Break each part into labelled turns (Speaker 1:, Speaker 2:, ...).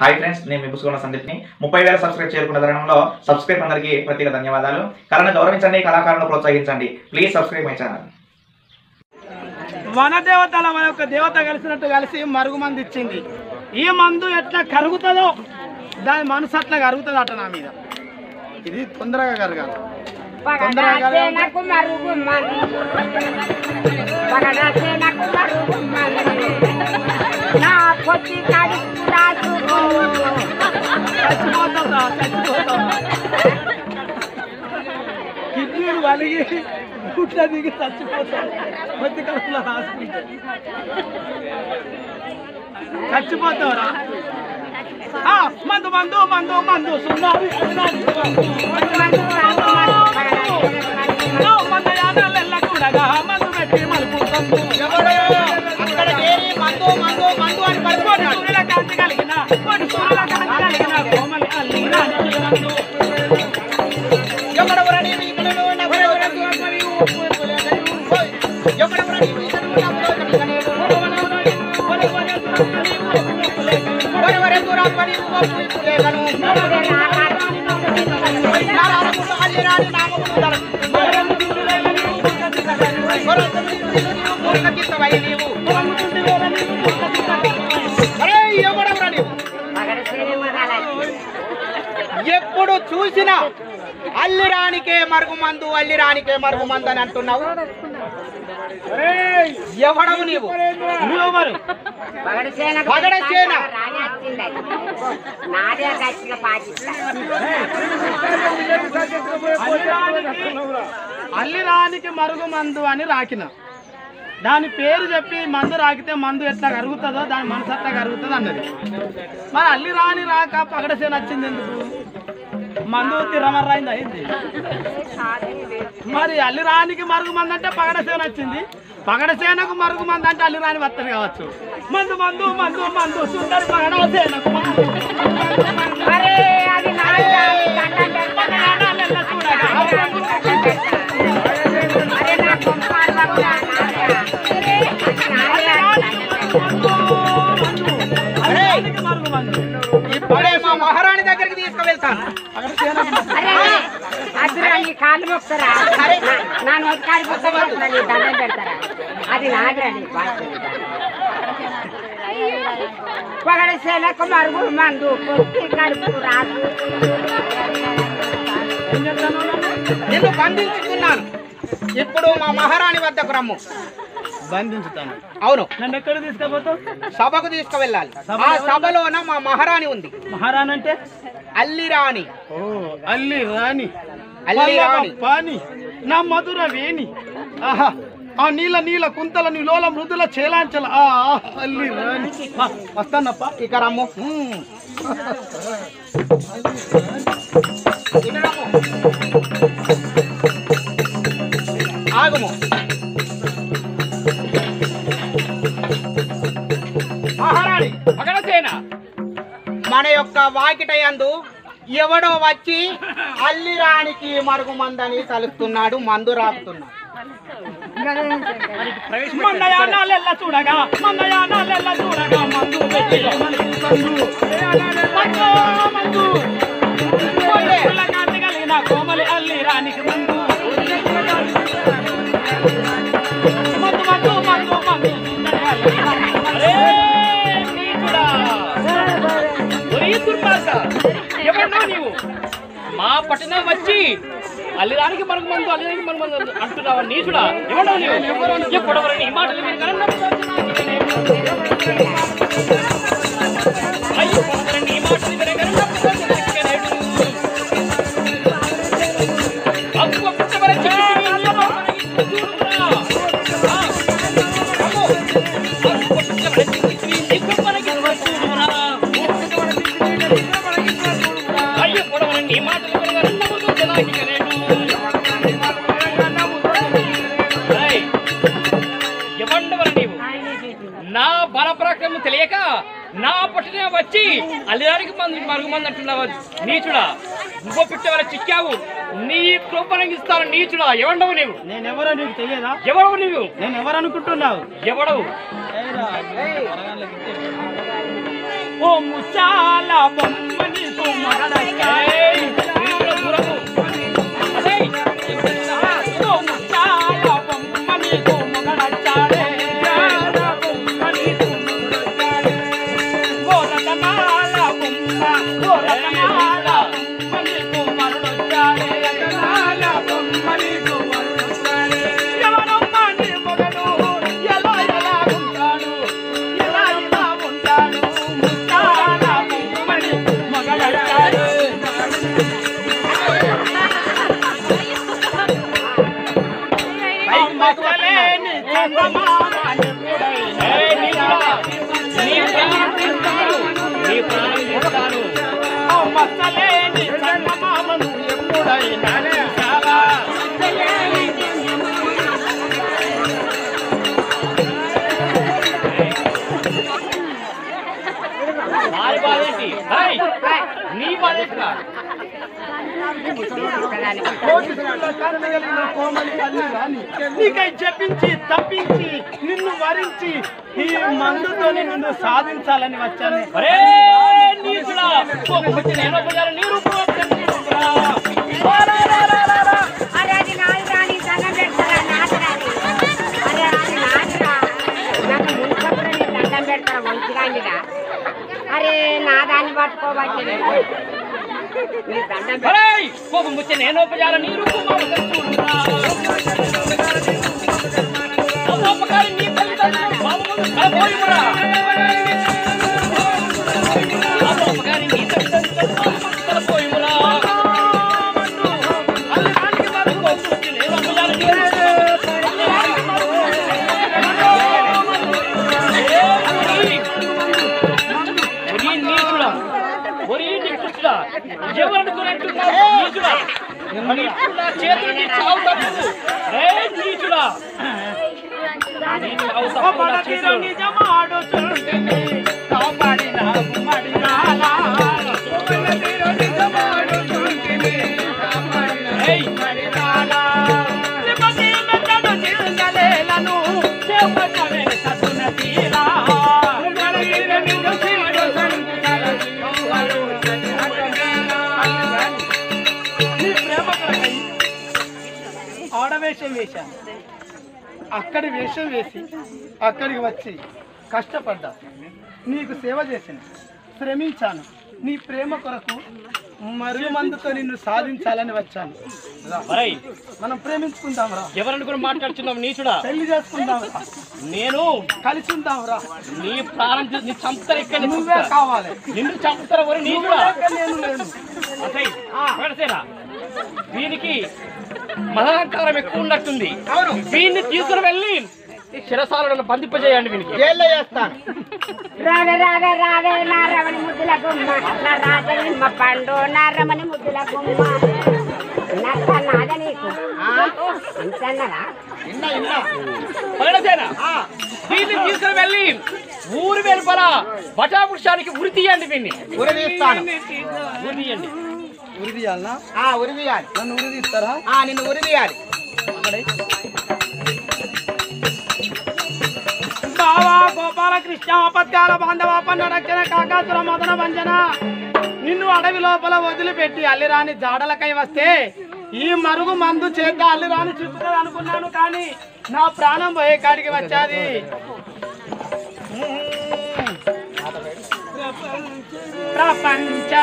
Speaker 1: Hi friends నేను మీ పుసుకున్న సందీప్ని ముప్పై వేల సబ్స్క్రైబ్ చేరుకున్న తరుణంలో సబ్స్క్రైబ్ అందరికీ ప్రత్యేక ధన్యవాదాలు కళను గౌరవించండి కళాకారులను ప్రోత్సహించండి ప్లీజ్ సబ్స్క్రైబ్ మై ఛానల్
Speaker 2: వన దేవతల మన యొక్క దేవత కలిసినట్టు కలిసి మరుగు మందు ఇచ్చింది ఈ మందు ఎట్లా కరుగుతుందో దాని మనసు అట్లా కరుగుతుంది అట నా మీద ఇది తొందరగా కరగాలి తొందరగా కరగాలి
Speaker 3: పగడాసేనకు మరుగు మంది పగడాసేనకు మరుగు మంది నా పొత్తి కడుపు రాసుకో
Speaker 2: చచ్చిపోతాం రా, చచ్చిపోతాం కిడ్నీలు వలిగి గుట్ల దిగి చచ్చిపోతాం కొద్ది కడుపులో రాసుకుంటే చచ్చిపోతావు రా ఆ, మందు మందు మందు మందు సున్నారి సున్నారి.
Speaker 3: మందు రాకు మందు పగడాసేనకు మరుగు
Speaker 2: నో మందు యానాలెల్ల కూడగా మందు పెట్టి మలుపు సందు. కోటి సూర్యుల కాంతి కలిగిన, కోటి సూర్యుల కాంతి కలిగిన కోమలి అల్లి రాణి మందు.
Speaker 3: పగడసేనే మగాలకి
Speaker 4: ఎప్పుడు చూసినా అల్లిరానికే మరుగు మందు అల్లిరానికే మరుగు మందు అని అంటున్నావు ఎవడవు నీవు
Speaker 2: నువ్వెవరు?
Speaker 3: పగడసేనకు
Speaker 4: పగడసేన.
Speaker 3: రాని వచ్చింది అది. నాదే గట్టిగా పాటిస్తా
Speaker 2: అల్లిరానికి మరుగు మందు అని రాకిన దాని పేరు చెప్పి మందు రాకితే మందు ఎట్లా కరుగుతుందో దాని మనసు ఎట్లా కరుగుతుంది అన్నది మరి అల్లి రాని రాక పగడసేన వచ్చింది ఎందుకు మందు తిరమర్రైంది అయింది మరి అల్లి రానికి మరుగు మంది అంటే పగడసేన వచ్చింది పగడసేనకు మరుగు మంది అంటే అల్లి రాని వస్తుంది కావచ్చు మందు మందు మందు మందు సుందరి పగడసేనకు మందు.
Speaker 3: అరే అది నాదే దండం పెడతా. అరే నా కొంప అల్లకుండా నాదే. నాదే
Speaker 2: అల్లి రానికి మరుగు మందు
Speaker 4: ఇప్పుడే మా మహారాణి దగ్గరికి తీసుకువెళ్తాను
Speaker 3: అరే అద్దురా నీ కాళ్ళు మొక్కుతారా నా నోటి కాడి పుస్తకం నీ దండం పెడతారా అది నాదిరా నీ పగడ సేలకు మరుగు మందు పొత్తి కడుపు రాదు
Speaker 2: ఏం చెప్తాను నన్ను?
Speaker 4: నిన్ను బంధించుకున్నాను ఇప్పుడు మా మహారాణి వద్దకు రమ్ము
Speaker 2: బంధించుతాను
Speaker 4: అవును
Speaker 2: నన్ను ఎక్కడ తీసుకుపోతావు
Speaker 4: సభకు తీసుకువెళ్ళాలి ఆ సభలోన మా మహారాణి ఉంది
Speaker 2: మహారాణి అంటే
Speaker 4: అల్లిరాణి
Speaker 2: ఓ అల్లి రాణి
Speaker 4: అల్లి రాణి.
Speaker 2: పల్లవ పాని నా మధుర వేణి ఆహా ఆ నీల నీల కుంతల నిలోల మృదుల చేలాంచల ఆ ఆ, అల్లి రాణి ఆ, వస్తానప్ప
Speaker 4: ఇక రమ్ము
Speaker 2: ఉమ్.
Speaker 4: ఇక రమ్ము ఆగము మహారాణి
Speaker 2: పగడసేన
Speaker 4: మన యొక్క వాకిటయందు ఎవడో వచ్చి అల్లిరానికి మరుగు మందని తలుస్తున్నాడు మందు రాకుతున్నాడు
Speaker 2: మందయానాలెల్ల చూడగా మందయానాలెల్ల చూడగా మందు పెట్టి మనకు సందు. మందు, మందు. కోయిల కాంతి కలిగిన కోమలి అల్లి రాణికి మందు మందు మందు మందు మందు అరే, నీచుడా. ఒరే దుర్మార్గ, ఎవరినో నీవు మా పట్టణం వచ్చి అల్లిరానికి మనకు మందు అల్లిరానికి మనకు మందు అంటున్నావా నీచుడా ఎవడో నీవు ఎప్పుడెవరు నీ మాటలు విని కన్నా అయ్యో పొందరు నీ మాటలు విని కన్నా అక్కువ పుట్టవర చిక్కి అల్లమ చూడురా ఆ, అమ్మో. అక్కువ పుట్టవర చిక్కి నీకు మనకి చూడురా అయ్యో పొడవర నీ మాటలు విని కన్నా ముందు జనాకి కనేడు ఏయ్, ఎవండవరు నీవు నా బల పరాక్రమం తెలియక నా పట్టునే వచ్చి అల్లిదానికి మంది మరుగు మంది అంటున్నావు నీచుడా నువ్వు పిట్టవర చిక్కావు నీ కృపణగిస్తాను నీచుడా ఎవండవు నీవు
Speaker 5: నేనెవరో నీకు తెలియదా
Speaker 2: ఎవడవు నీవు
Speaker 5: నేను ఎవరు అనుకుంటున్నావు
Speaker 2: ఎవడవు ఓ ముచ్చాల బొమ్మ నీకు మగడచ్చాడే నీకుల దూరము అదే ఓ ముచ్చాల బొమ్మ నీకు మగడచ్చాడే బొమ్మ నీకు మగడచ్చాడే ఓ రతనాల బొమ్మ ఓ రతనాల బొమ్మ నీకు మరుడొచ్చాడే రతనాల బొమ్మ నీకు మరుడొచ్చాడే ఎవరమ్మ నీ మొగడు ఎలా ఎలా ఉంటాడు ఎలా ఎలా ఉంటాడు ముచ్చాల బొమ్మ నీకు మగడచ్చాడే మచ్చలేని చందమామ ఎప్పుడైనా నీ ప్రాణం తీస్తాను నీ ప్రాణం తీస్తాను ఓ మచ్చలేని చందమామను ఎప్పుడైనా చూసావా వారి బాధేంటి హై! నీ బాధేంటి కాదు.
Speaker 5: నీకై చెప్పించి తప్పించి నిన్ను వరించి ఈ మందుతోని నిన్ను సాధించాలని వచ్చాను
Speaker 2: ఒరే నీచుడా ఒక వచ్చి నేను ఒకసారి నీ రూపంలో కనిపిస్తున్నా.
Speaker 3: అరే అది నాది రాని దండం పెడతారా నాది రాని అరే అది నాది రా నాకు ముంచప్పుడు నీ దండం పెడతారా మంచిగా అరే నా దాన్ని పట్టుకోబట్టి నీ దండం పెడతా
Speaker 2: ఒరేయ్! ఒక ముచ్చ నేను ఉపచార నీ రూపంలో కనిపిస్తున్నా. ఉపకారి నీ తల్లిదండ్రులు బాబు ముందు కలబోయుమురా. ఉపకారి నీ తల్లిదండ్రులు బాబు ముందు కలబోయుమురా. ఇంకో ముచ్చ నేను ఉపచార నీ ఒరి నీచుడా ఒరి నికృష్టుడా ఎవరనుకున్నట్టున్నావు నీచుడా మరి ఇప్పుడు నా చేతులు నీ చావు తప్పదు ఏ నీచుడా నీ చావు తప్పదు నా చేతులు.
Speaker 5: నిజమాడుతుంటిని కాపాడిన మడిరాలా నిజమాడుతుంటిని కాపాడిన
Speaker 2: ఏయ్!
Speaker 5: మడిరాలా శ్రీమతి మెత్తడు చిరుగలేలను చేపట్టవే సతున తీరా గడగిన నిన్ను సీడు సంగతి ఎవరు నీ ప్రేమ కొరకై ఆడవేషం వేశాను అక్కడి వేషం వేసి అక్కడికి వచ్చి కష్టపడ్డా నీకు సేవ చేశాను శ్రమించాను నీ ప్రేమ కొరకు మరుగు మందుతో నిన్ను సాధించాలని వచ్చాను రా.
Speaker 2: ఒరేయ్,
Speaker 5: మనం ప్రేమించుకుందాం రా
Speaker 2: ఎవరనుకుని మాట్లాడుతున్నావు నీచుడా
Speaker 5: పెళ్లి చేసుకుందాం రా
Speaker 2: నేను
Speaker 5: కలిసి ఉందాం రా
Speaker 2: నీ ప్రాణం తీ- నీ చంపుతారు ఇక్కడ
Speaker 5: నువ్వే కావాలి
Speaker 2: నిన్ను చంపుతారు ఒరి నీచుడా
Speaker 5: లేక నేను లేను
Speaker 2: అసై, పెడసేనా? వీనికి మదహంకారం ఎక్కువ ఉన్నట్టుంది
Speaker 4: అవును
Speaker 2: వీడిని తీసుకుని వెళ్ళి శిరసాలను బంధింపజేయండి వీనికి
Speaker 4: జైల్లో చేస్తాను
Speaker 3: రావే రావే రావే నా రమణి ముద్దుల గుమ్మ నా రాజనిమ్మ పండు నా రమణి ముద్దుల గుమ్మ నక్క నాద నీకు అంతన్నరా
Speaker 4: ఇన్నా ఇన్నా
Speaker 2: పగడసేన వీడిని తీసుకుని వెళ్ళి ఊరు వెలుపల బటాపురుషానికి ఉరి తీయండి వీడిని
Speaker 4: ఉరి తీస్తాను
Speaker 2: ఉరి తీయండి
Speaker 5: ఉరి తీయాలనా
Speaker 4: ఆ ఉరి తీయాలి
Speaker 5: నన్ను ఉరి తీస్తారా
Speaker 4: ఆ నిన్ను ఉరి తీయాలి
Speaker 5: బావా గోపాలకృష్ణ పత్యాల బాంధవ పన్న రక్షణ కాకాసుర మదన వంజన నిన్ను అడవి లోపల వదిలిపెట్టి అల్లిరాని జాడలకై వస్తే ఈ మరుగు మందు చేత అల్లిరాని చూపుతుంది అనుకున్నాను కానీ నా ప్రాణం పోయే కాడికి వచ్చాది ప్రపంచ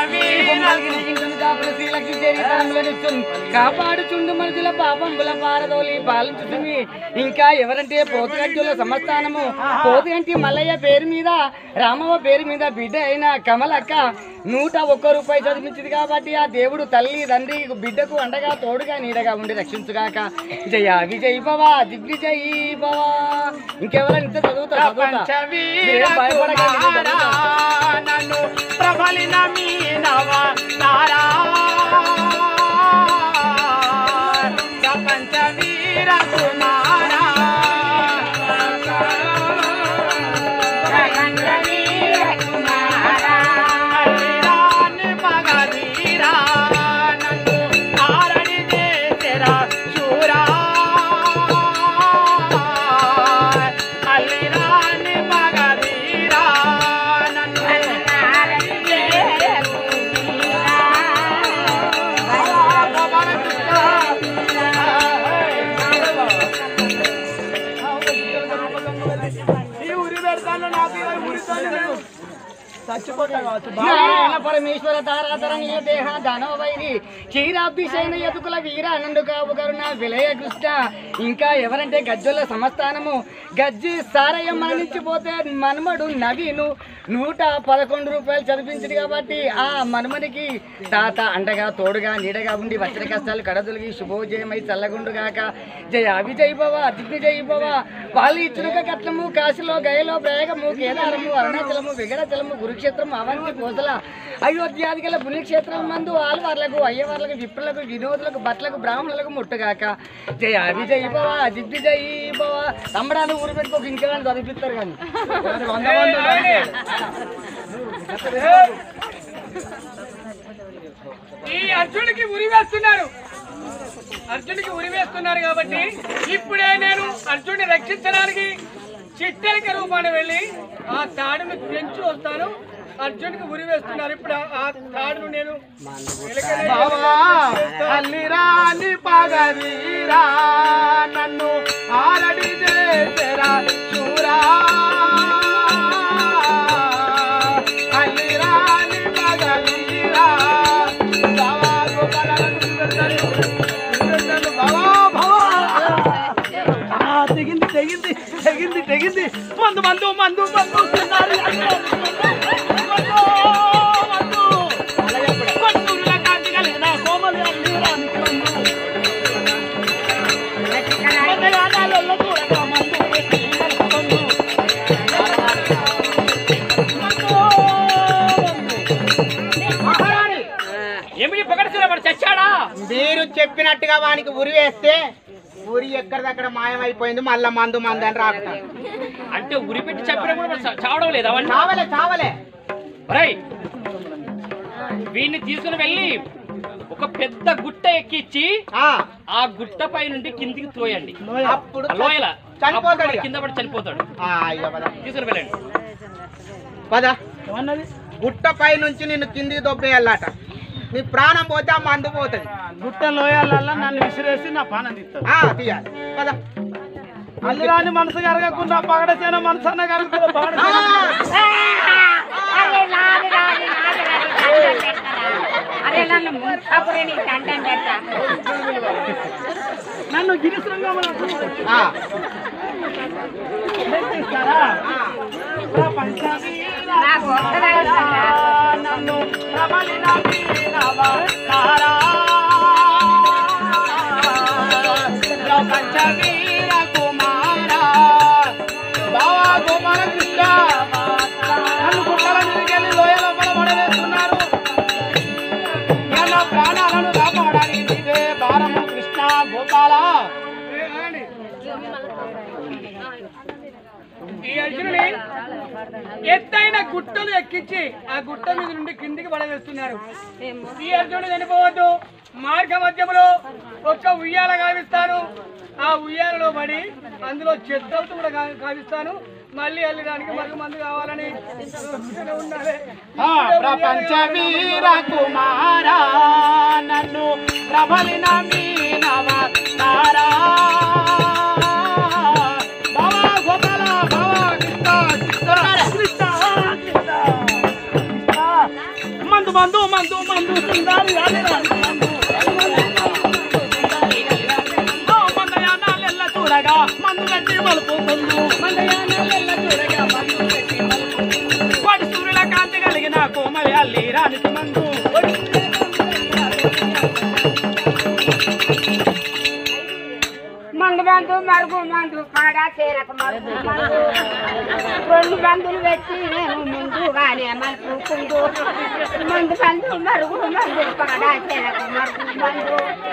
Speaker 6: కాపాడుచుండు మనుషుల పాపంబుల పారదోలి పాలించుతుంది ఇంకా ఎవరంటే పోతుగంటిలో సమస్థానము పోతుగంటి మల్లయ్య పేరు మీద రామవ్వ పేరు మీద బిడ్డ అయిన కమలక్క నూట ఒక్క రూపాయి చదివించింది కాబట్టి ఆ దేవుడు తల్లి తండ్రి బిడ్డకు అండగా తోడుగా నీడగా ఉండి రక్షించుగాక జయ విజయ్ భవ దిగ్విజయ్ భవ ఇంకెవరైనా ఇంత చదువుతా చదువుతా మీరేం భయపడకండి, నేను చదువుతా.
Speaker 5: నన్ను ప్రబలిన మీనవ నారా ప్రపంచ వీర కుమారా
Speaker 3: ప్రపంచ వీర కుమారా
Speaker 5: అల్లిరాని మగధీరా నన్ను ఆరణి చేసెరా శూరా అల్లిరాని మగధీరా నన్ను చచ్చిపోతా కావచ్చు
Speaker 6: నారాయణ పరమేశ్వర తారాతర నీల దేహ దానవ వైరి క్షీరాభిషేణ యతుకుల వీర అనండు కావు కరుణ విలయ కృష్ణ ఇంకా ఎవరంటే గజ్జుల సమస్థానము గజ్జి సారయ్య మరణించిపోతే మనుమడు నవీను నూట పదకొండు రూపాయలు చదివించింది కాబట్టి ఆ మనుమనికి తాత అండగా తోడుగా నీడగా ఉండి వచ్చిన కష్టాలు కడదులిగి శుభోజయమై చల్లగుండుగాక జయ విజయ్ భవ దిగ్విజయ్ భవ వాళ్ళు ఇచ్చునుక కట్లము కాశీలో గయలో ప్రయాగము కేదారము అరుణాచలము విగడచలము కురుక్షేత్రము అవంతి కోసల అయోధ్యాదిగల పుణ్యక్షేత్రం మందు ఆల్వార్లకు అయ్యవార్లకు విప్రులకు వినోదులకు భట్లకు బ్రాహ్మణులకు ముట్టుగాక జయ విజయ్ భవ దిగ్విజయ్ భవ తమ్మడాలు ఊరు పెట్టుకోక ఇంకేమైనా చదివిస్తారు కానీ
Speaker 2: ఈ అర్జునుడికి ఉరి వేస్తున్నారు అర్జునుడికి ఉరి వేస్తున్నారు కాబట్టి ఇప్పుడే నేను అర్జునుడిని రక్షించడానికి చిట్టెలిక రూపాన్ని వెళ్ళి ఆ తాడును పెంచి వస్తాను అర్జునుడికి ఉరి వేస్తున్నారు ఇప్పుడు ఆ- ఆ తాడును నేను ఎలుకనే
Speaker 5: బావా అల్లిరాని పగవీరా నన్ను ఆరడి చేసరా చూరా అల్లిరాని పగవీరా బావా గోపాలను చూపెడతాను. చూపెడతాను. బావా, బావా. ఆ, తెగింది తెగింది తెగింది తెగింది మందు మందు మందు మందు తిన్నారు. మందు, మందు. కొట్టూరుల కాంతి కలిగిన కోమలి అల్లిరానికి మందు. మందగానాలలో చూడగా మందు పెట్టి మందు. మందు, మందు. మహారాణి
Speaker 2: ఏమి పొగడసిన వాడు చచ్చాడా
Speaker 4: మీరు చెప్పినట్టుగా వానికి ఉరి వేస్తే ఉరి ఎక్కడిదక్కడ మాయమైపోయింది మళ్ళా మందు మందు అని రాకుతాను
Speaker 2: అంటే ఉరి పెట్టి చెప్పినా కూడా వాడు చ- చావడం లేదు అవన్నీ
Speaker 4: చావలే చావలే
Speaker 2: ఒరేయ్ వీడిని తీసుకుని వెళ్ళి ఒక పెద్ద గుట్ట ఎక్కించి
Speaker 4: ఆ,
Speaker 2: ఆ గుట్ట పై నుండి కిందికి తోయండి
Speaker 4: అప్పుడు
Speaker 2: ఆ లోయల
Speaker 4: చనిపోతాడు
Speaker 2: అప్పుడు
Speaker 4: ఇక.
Speaker 2: కింద పడి చనిపోతాడు
Speaker 4: ఆ, ఇక పద
Speaker 2: తీసుకుని వెళ్ళండి
Speaker 4: పద
Speaker 5: ఏమన్నది
Speaker 4: గుట్ట పై నుంచి నిన్ను కిందికి దొబ్బేయాలట నీ ప్రాణం పోతే ఆ మందు పోతుంది
Speaker 5: గుట్ట లోయాలల్లా నన్ను విసిరేసి నా పానం తీస్తాడు
Speaker 4: ఆ, తీయాలి పద
Speaker 5: అల్లిరాని మనసు కరగకుండా పగడసేన మనసు అన్న కరుగుతుంది
Speaker 4: ఆ,
Speaker 5: పగడసేన
Speaker 3: అరే నాది రాదు నాది రాదు దండం పెడతారా అరే నన్ను ముంచపురే నీ దండం పెడతా
Speaker 5: నన్ను గిరిశ్రంగా
Speaker 4: ఆ,
Speaker 3: నాకు ఒక్కదా
Speaker 5: నన్ను ప్రబలిన వీరవతారా. ప్రపంచ వీర కుమారా. బావా గోపాల కృష్ణ నన్ను గుట్టల మీదకెళ్ళి లోయల పడబడవేస్తున్నారు నా ప్రాణాలను కాపాడానికి నీవే భారము కృష్ణ గోపాల
Speaker 2: ఈ అర్జునుని ఎత్తైన గుట్టలు ఎక్కించి ఆ గుట్ట మీద నుండి కిందికి పడవేస్తున్నారు ఈ అర్జునుడు చనిపోవద్దు మార్గ మధ్యములో ఒక్క ఉయ్యాల గావిస్తాను ఆ ఉయ్యాలలో పడి అందులో చెత్తలతో కూడా గా- గావిస్తాను మళ్ళీ వెళ్ళడానికి మరుగు మందు కావాలని ఉండాలి
Speaker 5: ఆ ప్రపంచ వీర కుమారా నన్ను ప్రబలిన మీనవతారా భవ గోపాల భవ కృష్ణ కృష్ణ కృష్ణ కృష్ణ కృష్ణ. మందు మందు మందు మందు సుందారి ఆడిరాని మందు ఆ మందయానాలెల్ల చూడగా మందు గట్టి మలుపుకుందు మందయానాలెల్ల చూడగా మందు గట్టి మలుపుకుందు వాడి సూర్యుల కాంతి కలిగిన కోమలి అల్లి రానికి మందు
Speaker 3: మందు మందు మరుగు మందు పాడా చేరక మరుగు మందు రెండు మందులు పెట్టి నేను ముందుగానే మలుపుకుందు మందు మందు మరుగు మందు పాడా చేరక మరుగు మందు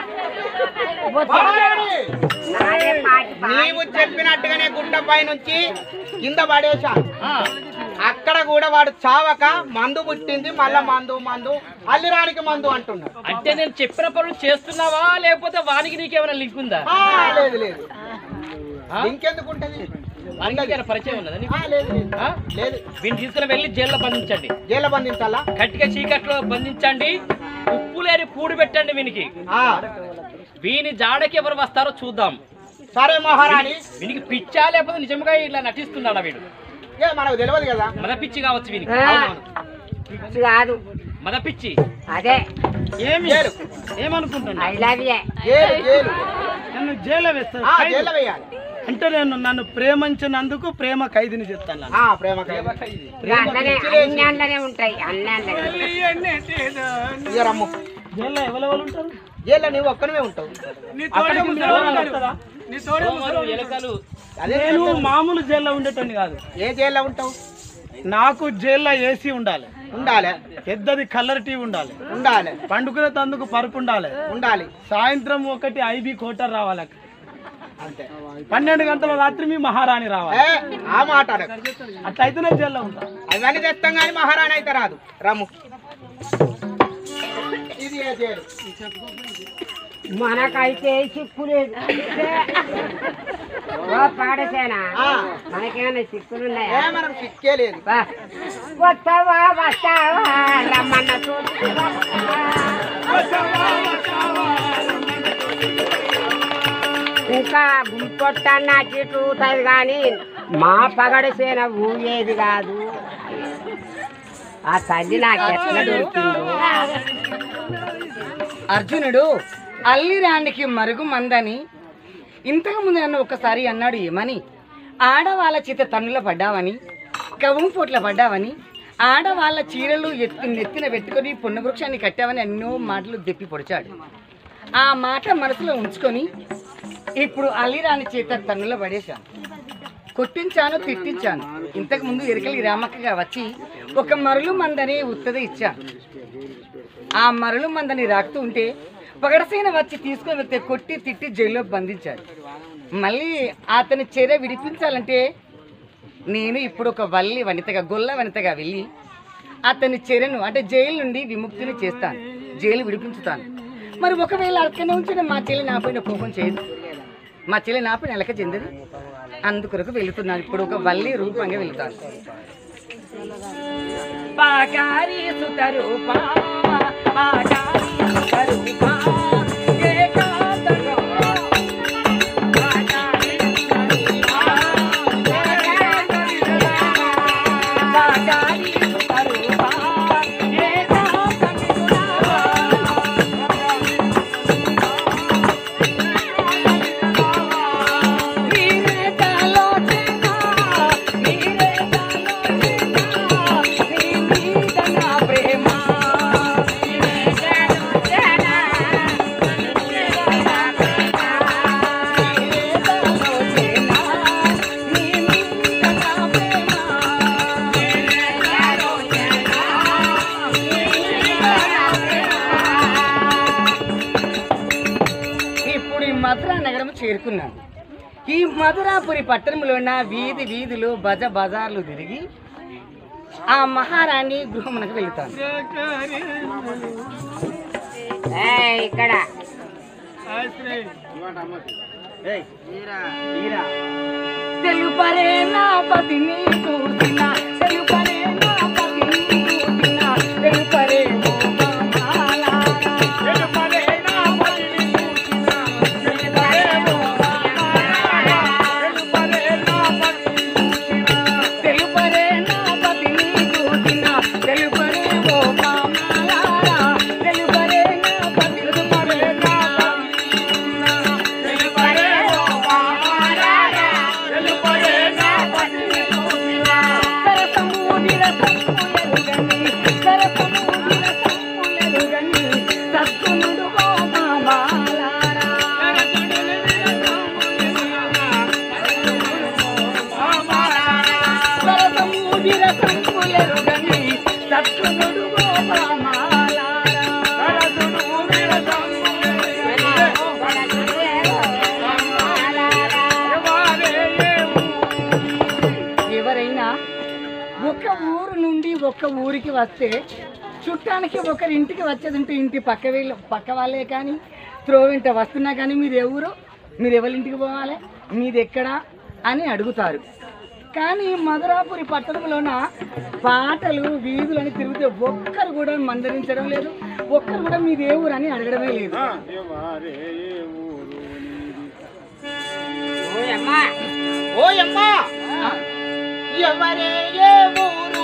Speaker 3: నాదే పాటి
Speaker 4: నీవు చెప్పినట్టుగానే గుట్ట పై నుంచి కింద పడేశా అక్కడ కూడా వాడు చావక మందు పుట్టింది మళ్ళా మందు మందు అల్లిరానికి మందు అంటున్నాడు
Speaker 2: అంటే నేను చెప్పిన పనులు చేస్తున్నావా లేకపోతే వానికి నీకేమైనా లింక్ ఉందా
Speaker 4: ఆ, లేదు లేదు ఇంకెందుకు ఉంటది
Speaker 2: వానికి నీకేమైనా పరిచయం ఉన్నదా నీకు?
Speaker 4: ఆ, లేదు లేదు.
Speaker 2: ఆ?
Speaker 4: లేదు
Speaker 2: వీడిని తీసుకుని వెళ్ళి జైల్లో బంధించండి
Speaker 4: జైలు బంధించాలా
Speaker 2: గట్టిగా చీకట్లో బంధించండి ఉప్పు లేని కూడు పెట్టండి వీనికి
Speaker 4: ఆ,
Speaker 2: వీని జాడకి ఎవరు వస్తారో చూద్దాం
Speaker 4: సరే మహారాణి
Speaker 2: వీనికి పిచ్చా లేకపోతే నిజంగా ఇట్లా నటిస్తున్నాడా వీడు
Speaker 4: ఏ మనకు తెలియదు కదా
Speaker 2: మద పిచ్చి కావచ్చు వీనికి
Speaker 3: ఆ.
Speaker 2: అవునవును.
Speaker 3: పిచ్చి కాదు
Speaker 2: మద పిచ్చి
Speaker 3: అదే
Speaker 5: ఏమి
Speaker 4: జైలు
Speaker 5: ఏమనుకుంటున్నా
Speaker 3: ఐ లవ్ యే
Speaker 4: జైలు జైలు
Speaker 5: నన్ను జైల్లో వేస్తారు
Speaker 4: ఆ, జైల్లో వేయాలి
Speaker 5: అంటే నేను నన్ను ప్రేమించినందుకు ప్రేమ ఖైదీని చెప్తాను
Speaker 4: ఆ, ప్రేమ ఖైదీ.
Speaker 3: అన్ననే అన్ని అందులోనే ఉంటాయి అన్ని అందులోనే
Speaker 4: ఇక రమ్ము
Speaker 5: జైల్లో ఎవరెవరు ఉంటారు
Speaker 4: జైల్లో నువ్వు ఒక్కనివే ఉంటావు
Speaker 5: అక్కడికి ముసలోడు వస్తాడా?
Speaker 2: దోమలు, ఎలుకలు
Speaker 4: అదే
Speaker 5: నేను మామూలు జైల్లో ఉండేటోని కాదు
Speaker 4: ఏ జైల్లో ఉంటావు
Speaker 5: నాకు జైల్లో ఏసీ ఉండాలి
Speaker 4: ఉండాలి
Speaker 5: పెద్దది కలర్ టీవీ ఉండాలి
Speaker 4: ఉండాలి
Speaker 5: పండుకునే తందుకు పరుపు ఉండాలి
Speaker 4: ఉండాలి
Speaker 5: సాయంత్రం ఒకటి ఐబీ కోటర్ రావాలి అక్కడ.
Speaker 4: అంతే
Speaker 5: పన్నెండు గంటల రాత్రి మీ మహారాణి రావాలి
Speaker 4: ఏ, ఆ మాట అనకు.
Speaker 5: అట్లయితేనే జైల్లో ఉంటా
Speaker 4: అవన్నీ తెస్తాం కానీ మహారాణి అయితే రాదు రాము ఇది ఏ జైలు
Speaker 3: మనకైతే సిక్కు లేదు ఓ పాడసేనా
Speaker 4: ఆ.
Speaker 3: మనకేమైనా సిక్కులున్నాయా
Speaker 4: ఏ మనకు సిక్కే లేదు
Speaker 3: బా. వస్తావా వస్తావా రమ్మన్న చూసి ఇంకా గుంపొట్టన్న చెట్టు ఊతుంది కానీ మా పగడి సేన ఊగేది కాదు ఆ తల్లి నాకు ఎట్లా దొరికిందో
Speaker 6: అర్జునుడు అల్లిరానికి మరుగు మందని ఇంతకు ముందు నన్ను ఒకసారి అన్నాడు ఏమని ఆడవాళ్ళ చేత తన్నుల పడ్డావని కవం పొట్ల పడ్డావని ఆడవాళ్ళ చీరలు ఎత్తి నెత్తిన పెట్టుకొని పొన్న వృక్షాన్ని కట్టావని ఎన్నో మాటలు దెప్పి పొడిచాడు ఆ మాట మనసులో ఉంచుకొని ఇప్పుడు అల్లిరాని చేత తన్నుల పడేశాను కొట్టించాను తిట్టించాను ఇంతకు ముందు ఎరకలి రామక్కగా వచ్చి ఒక మరులు మందని ఉత్తది ఇచ్చాను ఆ మరలు మందని రాకుతూ ఉంటే పగడసైన వచ్చి తీసుకొని వెళ్తే కొట్టి తిట్టి జైల్లో బంధించారు మళ్ళీ అతని చర్య విడిపించాలంటే నేను ఇప్పుడు ఒక వల్లి వనితగా గొల్ల వనితగా వెళ్ళి అతని చర్యను అంటే జైలు నుండి విముక్తిని చేస్తాను జైలు విడిపించుతాను మరి ఒకవేళ అక్కడే ఉంచిన మా చెల్లి నాపైన కోపం చేయదు మా చెల్లి నాపైన ఎలక చెందదు అందుకొరకు వెళుతున్నాను ఇప్పుడు ఒక వల్లి రూపంగా వెళ్తాను పాకారి సుతరూపా పాకారి సుతరూపా ఏకాంతలో పాకారి సుతరూపా పాకారి సుతరూపా ఏకాంతలో నీరే తలోచనా నీరే తలోచనా నీ మీద నా ప్రేమ నీరే తలోచనా నీరే తలోచనా నీ మీద నా ప్రేమ నీరే తలోచనా నీ మీద నా ప్రేమ ఇప్పుడు ఈ మధురా నగరం చేరుకున్నాను ఈ మధురాపురి పట్టణంలో ఉన్న వీధి వీధులు బజ బజార్లు తిరిగి ఆ మహారాణి గృహమునకు వెళ్తాను
Speaker 3: ఏయ్, ఇక్కడ
Speaker 6: తెలుపరే నా పతిని చూసిన తెలుపరే నా పతిని చూసిన తెలుపరే ఓ మాలారా. తెలుపరే నా పతిని చూసిన తెలుపరే ఓ మాలారా. తెలుపరే నా పతిని చూసిన తెలుపరే నా పతిని చూసిన తెలుపరే ఓ మాలారా. తెలుపరే నా పతిని తెలుపరే నా పతిని చూసిన తెలుపరే ఓ మాలారా. తెలుపరే నా పతిని చూసిన సరసమూడిన సమ్ములెరుగని సరసమూడిన సమ్ములెరుగని సద్గుణుడు ఓ మామాలారా. సరసమూడిన సమ్ములెరుగని సద్గుణుడు ఓ మామాలారా. ఎవరైనా ఒక ఊరు నుండి ఒక ఊరికి వస్తే చుట్టానికి ఒకరి ఇంటికి వచ్చేదంటే ఇంటి పక్క వీళ్ళు పక్క వాళ్ళే కానీ త్రో వెంట వస్తున్నా కానీ మీరు ఎవరు మీరు ఎవరి ఇంటికి పోవాలి మీది ఎక్కడా అని అడుగుతారు కానీ మధురాపురి పట్టణంలోన పాటలు వీధులని తిరిగితే ఒక్కరు కూడా మందరించడం లేదు ఒక్కరు కూడా మీది ఏ ఊరు అని అడగడమే లేదు
Speaker 3: ఓయమ్మా
Speaker 4: ఓ అమ్మా ఎవరే ఏ ఊరు